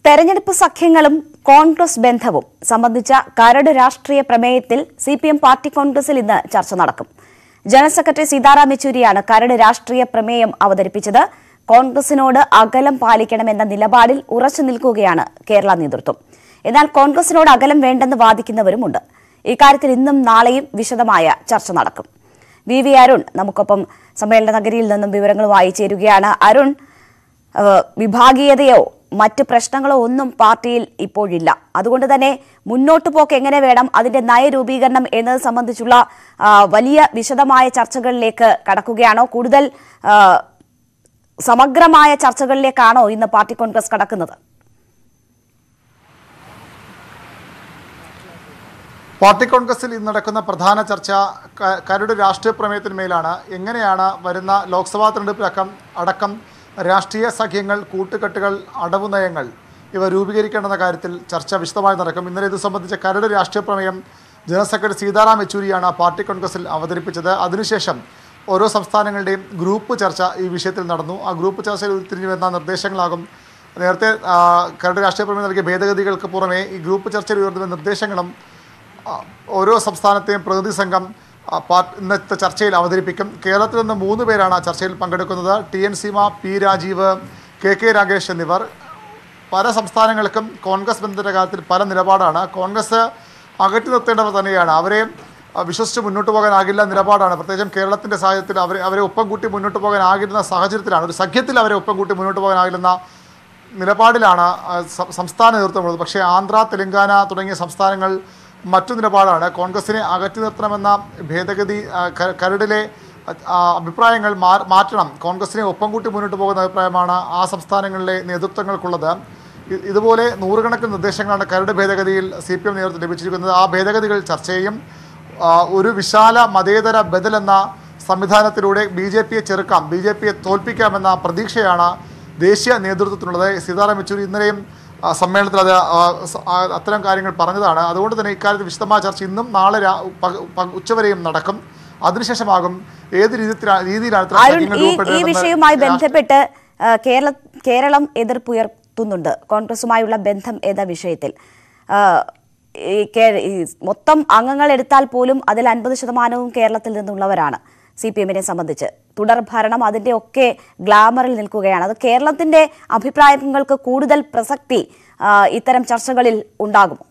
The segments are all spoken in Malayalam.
തെരഞ്ഞെടുപ്പ് സഖ്യങ്ങളും കോൺഗ്രസ് ബന്ധവും സംബന്ധിച്ച കരട് രാഷ്ട്രീയ പ്രമേയത്തിൽ സി പി എം പാർട്ടി കോൺഗ്രസിൽ ഇന്ന് ചർച്ച നടക്കും ജനറൽ സെക്രട്ടറി സീതാറാം യെച്ചൂരിയാണ് കരട് രാഷ്ട്രീയ പ്രമേയം അവതരിപ്പിച്ചത് കോൺഗ്രസിനോട് അകലം പാലിക്കണമെന്ന നിലപാടിൽ ഉറച്ചു നിൽക്കുകയാണ് കേരള നേതൃത്വം എന്നാൽ കോൺഗ്രസിനോട് അകലം വേണ്ടെന്ന് വാദിക്കുന്നവരുമുണ്ട് ഇക്കാര്യത്തിൽ ഇന്നും നാളെയും വിശദമായ ചർച്ച നടക്കും വി വി അരുൺ നമുക്കൊപ്പം സമ്മേളന നഗരിയിൽ നിന്നും വിവരങ്ങളുമായി ചേരുകയാണ് അരുൺ ഏഹ് വിഭാഗീയതയോ മറ്റ് പ്രശ്നങ്ങളോ ഒന്നും പാർട്ടിയിൽ ഇപ്പോഴില്ല അതുകൊണ്ട് തന്നെ മുന്നോട്ട് പോക്ക് എങ്ങനെ വേണം അതിന്റെ നയരൂപീകരണം എന്നത് സംബന്ധിച്ചുള്ള ആ, വലിയ വിശദമായ ചർച്ചകളിലേക്ക് കടക്കുകയാണോ കൂടുതൽ ആ, സമഗ്രമായ ചർച്ചകളിലേക്കാണോ ഇന്ന് പാർട്ടി കോൺഗ്രസ് കടക്കുന്നത് പാർട്ടി കോൺഗ്രസിൽ ഇന്ന് നടക്കുന്ന പ്രധാന ചർച്ച ക- കരട് രാഷ്ട്രീയ പ്രമേയത്തിന്മേലാണ് എങ്ങനെയാണ് വരുന്ന ലോക്സഭാ തെരഞ്ഞെടുപ്പിലക്കം അടക്കം രാഷ്ട്രീയ സഖ്യങ്ങൾ കൂട്ടുകെട്ടുകൾ അടവു നയങ്ങൾ ഇവ രൂപീകരിക്കേണ്ടെന്ന കാര്യത്തിൽ ചർച്ച വിശദമായി നടക്കും ഇന്നലെ ഇത് സംബന്ധിച്ച കരട് രാഷ്ട്രീയ പ്രമേയം ജനറൽ സെക്രട്ടറി സീതാറാം യെച്ചൂരിയാണ് പാർട്ടി കോൺഗ്രസിൽ അവതരിപ്പിച്ചത് അതിനുശേഷം ഓരോ സംസ്ഥാനങ്ങളുടെയും ഗ്രൂപ്പ് ചർച്ച ഈ വിഷയത്തിൽ നടന്നു ആ ഗ്രൂപ്പ് ചർച്ചയിൽ ഉരുത്തിരിഞ്ഞു വരുന്ന നിർദ്ദേശങ്ങളാകും നേരത്തെ ആ, കരട് രാഷ്ട്രീയ പ്രമേയം നൽകിയ ഭേദഗതികൾക്ക് പുറമെ ഈ ഗ്രൂപ്പ് ചർച്ചയിൽ ഉയർന്ന നിർദ്ദേശങ്ങളും ആ, ഓരോ സംസ്ഥാനത്തെയും പ്രതിനിധി സംഘം ആ, പാർ- ഇന്നത്തെ ചർച്ചയിൽ അവതരിപ്പിക്കും കേരളത്തിൽ നിന്ന് മൂന്ന് പേരാണ് ആ ചർച്ചയിൽ പങ്കെടുക്കുന്നത് T N Seema P Rajeev K K Ragesh എന്നിവർ പല സംസ്ഥാനങ്ങൾക്കും കോൺഗ്രസ് ബന്ധത്തിൻ്റെ കാര്യത്തിൽ പല നിലപാടാണ് കോൺഗ്രസ് അകറ്റി നിർത്തേണ്ടവർ തന്നെയാണ് അവരെ ആ, വിശ്വസിച്ച് മുന്നോട്ട് പോകാനാകില്ല നിലപാടാണ് പ്രത്യേകിച്ചും കേരളത്തിൻ്റെ സാഹചര്യത്തിൽ അവരെ അവരെ ഒപ്പം കൂട്ടി മുന്നോട്ട് പോകാനാകില്ലെന്ന സാഹചര്യത്തിലാണ് ഒരു സഖ്യത്തിൽ അവരെ ഒപ്പം കൂട്ടി മുന്നോട്ട് പോകാനാകില്ലെന്ന നിലപാടിലാണ് ആ, സ- സംസ്ഥാന നേതൃത്വമുള്ളത് പക്ഷേ ആന്ധ്ര തെലങ്കാന തുടങ്ങിയ സംസ്ഥാനങ്ങൾ മറ്റു നിലപാടാണ് കോൺഗ്രസിനെ അകറ്റി നിർത്തണമെന്ന ഭേദഗതി ആ, ക- കരടിലെ ആ, അഭിപ്രായങ്ങൾ മാ- മാറ്റണം കോൺഗ്രസിനെ ഒപ്പം കൂട്ടി മുന്നോട്ട് പോകുന്ന അഭിപ്രായമാണ് ആ സംസ്ഥാനങ്ങളിലെ നേതൃത്വങ്ങൾക്കുള്ളത് ഇ- ഇതുപോലെ നൂറുകണക്കിന് നിർദ്ദേശങ്ങളാണ് കരട് ഭേദഗതിയിൽ സി പി എം നേതൃത്വം ലഭിച്ചിരിക്കുന്നത് ആ ഭേദഗതികൾ ചർച്ച ചെയ്യും ആ, ഒരു വിശാല മതേതര ബദൽ എന്ന സംവിധാനത്തിലൂടെ ബി ജെ പിയെ ചെറുക്കാം ബി ജെ പിയെ തോൽപ്പിക്കാമെന്ന പ്രതീക്ഷയാണ് ദേശീയ നേതൃത്വത്തിനുള്ളത് സീതാറാം യെച്ചൂരി ഇന്നലെയും ആ, സമ്മേളനത്തിൽ അത് ആ, സ- ആ, അത്തരം കാര്യങ്ങൾ പറഞ്ഞതാണ് അതുകൊണ്ട് തന്നെ ഇക്കാര്യത്തിൽ വിശദമായ ചർച്ച ഇന്നും നാളെ രാ- പക- പക- ഉച്ചവരെയും നടക്കും അതിനുശേഷമാകും ഏത് രീതിയിലാണ് രീതിയിലാണ് ഇത്തരം അരുൺ സഖ്യങ്ങൾ ഈ ഈ രൂപപ്പെടുന്നതെന്ന് വിഷയവുമായി രാഷ്ട്രീയ- ബന്ധപ്പെട്ട് ആ, കേരള കേരളം എതിർപ്പുയർത്തുന്നുണ്ട് കോൺഗ്രസുമായുള്ള ബന്ധം എന്ന വിഷയത്തിൽ ആ, ഈ കേ- ഈ മൊത്തം അംഗങ്ങൾ എടുത്താൽ പോലും അതിൽ അൻപത് ശതമാനവും കേരളത്തിൽ നിന്നുള്ളവരാണ് സി പി എമ്മിനെ സംബന്ധിച്ച് തുടർ ഭരണം അതിന്റെ ഒക്കെ ഗ്ലാമറിൽ നിൽക്കുകയാണ് അത് കേരളത്തിന്റെ അഭിപ്രായങ്ങൾക്ക് കൂടുതൽ പ്രസക്തി ആ, ഇത്തരം ചർച്ചകളിൽ ഉണ്ടാകുമോ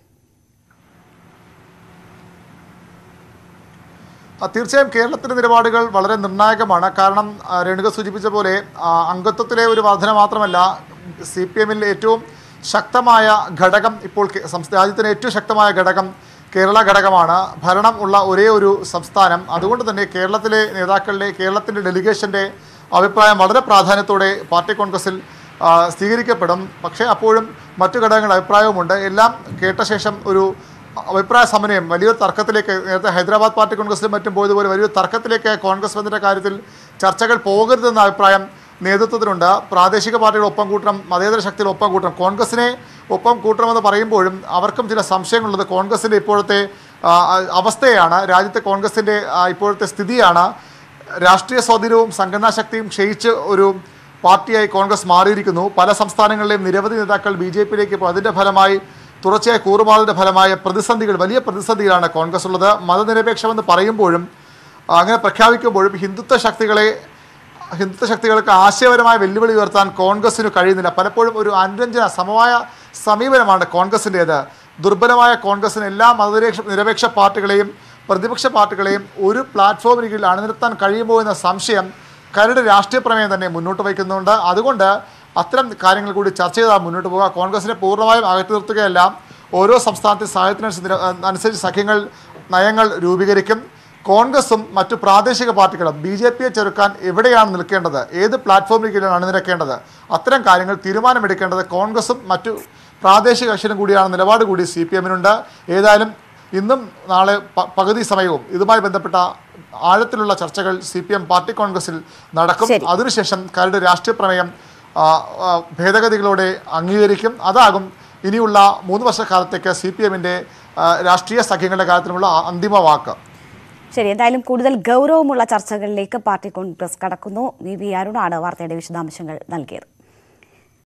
ആ, തീർച്ചയായും കേരളത്തിൻ്റെ നിലപാടുകൾ വളരെ നിർണായകമാണ് കാരണം ആ, രേണുക സൂചിപ്പിച്ച പോലെ ആ, അംഗത്വത്തിലെ ഒരു വർധന മാത്രമല്ല സി പി എമ്മിൽ ഏറ്റവും ശക്തമായ ഘടകം ഇപ്പോൾ കേ- സംസ്ഥ- രാജ്യത്തിലെ ഏറ്റവും ശക്തമായ ഘടകം കേരള ഘടകമാണ് ഭരണം ഉള്ള ഒരേ ഒരു സംസ്ഥാനം അതുകൊണ്ട് തന്നെ കേരളത്തിലെ നേതാക്കളുടെ കേരളത്തിൻ്റെ ഡെലിഗേഷൻ്റെ അഭിപ്രായം വളരെ പ്രാധാന്യത്തോടെ പാർട്ടി കോൺഗ്രസിൽ ആ, സ്വീകരിക്കപ്പെടും പക്ഷേ അപ്പോഴും മറ്റു ഘടകങ്ങളുടെ അഭിപ്രായവുമുണ്ട് എല്ലാം കേട്ട ശേഷം ഒരു അഭിപ്രായ സമന്വയം വലിയൊരു തർക്കത്തിലേക്ക് നേരത്തെ ഹൈദരാബാദ് പാർട്ടി കോൺഗ്രസിലും മറ്റും പോയതുപോലെ വലിയൊരു തർക്കത്തിലേക്ക് കോൺഗ്രസ് ബന്ധിൻ്റെ കാര്യത്തിൽ ചർച്ചകൾ പോകരുതെന്ന അഭിപ്രായം നേതൃത്വത്തിനുണ്ട് പ്രാദേശിക പാർട്ടികൾ ഒപ്പം കൂട്ടണം മതേതര ശക്തികൾ ഒപ്പം കൂട്ടണം കോൺഗ്രസിനെ ഒപ്പം കൂട്ടണമെന്ന് പറയുമ്പോഴും അവർക്കും ചില സംശയങ്ങളുള്ളത് കോൺഗ്രസിൻ്റെ ഇപ്പോഴത്തെ ആ, അവസ്ഥയാണ് രാജ്യത്തെ കോൺഗ്രസിൻ്റെ ആ, ഇപ്പോഴത്തെ സ്ഥിതിയാണ് രാഷ്ട്രീയ സ്വാധീനവും സംഘടനാ ശക്തിയും ക്ഷയിച്ച് ഒരു പാർട്ടിയായി കോൺഗ്രസ് മാറിയിരിക്കുന്നു പല സംസ്ഥാനങ്ങളിലെയും നിരവധി നേതാക്കൾ ബി ജെ പിയിലേക്ക് പോയി അതിൻ്റെ ഫലമായി തുടർച്ചയായ കൂറുമാറിൻ്റെ ഫലമായ പ്രതിസന്ധികൾ വലിയ പ്രതിസന്ധിയിലാണ് കോൺഗ്രസ് ഉള്ളത് മതനിരപേക്ഷമെന്ന് പറയുമ്പോഴും അങ്ങനെ പ്രഖ്യാപിക്കുമ്പോഴും ഹിന്ദുത്വ ശക്തികളെ ഹിന്ദുത്വ ശക്തികൾക്ക് ആശയപരമായ വെല്ലുവിളി ഉയർത്താൻ കോൺഗ്രസിന് കഴിയുന്നില്ല പലപ്പോഴും ഒരു അനുരഞ്ജന സമവായ സമീപനമാണ് കോൺഗ്രസിൻ്റേത് ദുർബലമായ കോൺഗ്രസിന് എല്ലാ മതനിരപേക്ഷ നിരപേക്ഷ പാർട്ടികളെയും പ്രതിപക്ഷ പാർട്ടികളെയും ഒരു പ്ലാറ്റ്ഫോമിന് കീഴിൽ അണിനിർത്താൻ കഴിയുമോ എന്ന സംശയം കരട് രാഷ്ട്രീയ പ്രമേയം തന്നെ മുന്നോട്ട് വയ്ക്കുന്നുണ്ട് അതുകൊണ്ട് അത്തരം കാര്യങ്ങൾ കൂടി ചർച്ച ചെയ്താൽ മുന്നോട്ട് പോകുക കോൺഗ്രസിനെ പൂർണ്ണമായും അകറ്റി നിർത്തുകയല്ല ഓരോ സംസ്ഥാനത്തെ സാഹചര്യത്തിനനുസരിച്ച് അനുസരിച്ച് സഖ്യങ്ങൾ നയങ്ങൾ രൂപീകരിക്കും കോൺഗ്രസും മറ്റു പ്രാദേശിക പാർട്ടികളും ബി ജെ പിയെ ചെറുക്കാൻ എവിടെയാണ് നിൽക്കേണ്ടത് ഏത് പ്ലാറ്റ്ഫോമിൽ കീഴിലാണ് അണിനിരക്കേണ്ടത് അത്തരം കാര്യങ്ങൾ തീരുമാനമെടുക്കേണ്ടത് കോൺഗ്രസും മറ്റു പ്രാദേശിക കക്ഷികളും കൂടിയാണ് നിലപാട് കൂടി സി പി എമ്മിനുണ്ട് ഏതായാലും ഇന്നും നാളെ പ- പകുതി സമയവും ഇതുമായി ബന്ധപ്പെട്ട ആഴത്തിലുള്ള ചർച്ചകൾ സി പി എം പാർട്ടി കോൺഗ്രസിൽ നടക്കും ശരി. അതിനുശേഷം കരട് രാഷ്ട്രീയ പ്രമേയം ആ, ആ, ഭേദഗതികളോടെ അംഗീകരിക്കും അതാകും ഇനിയുള്ള മൂന്ന് വർഷക്കാലത്തേക്ക് സി പി എമ്മിൻ്റെ രാഷ്ട്രീയ സഖ്യങ്ങളുടെ കാര്യത്തിലുള്ള അന്തിമ വാക്ക് ശരി എന്തായാലും കൂടുതൽ ഗൗരവമുള്ള ചർച്ചകളിലേക്ക് പാർട്ടി കോൺഗ്രസ് കടക്കുന്നു വി വി അരുണാണ് വാർത്തയുടെ വിശദാംശങ്ങൾ നൽകിയത്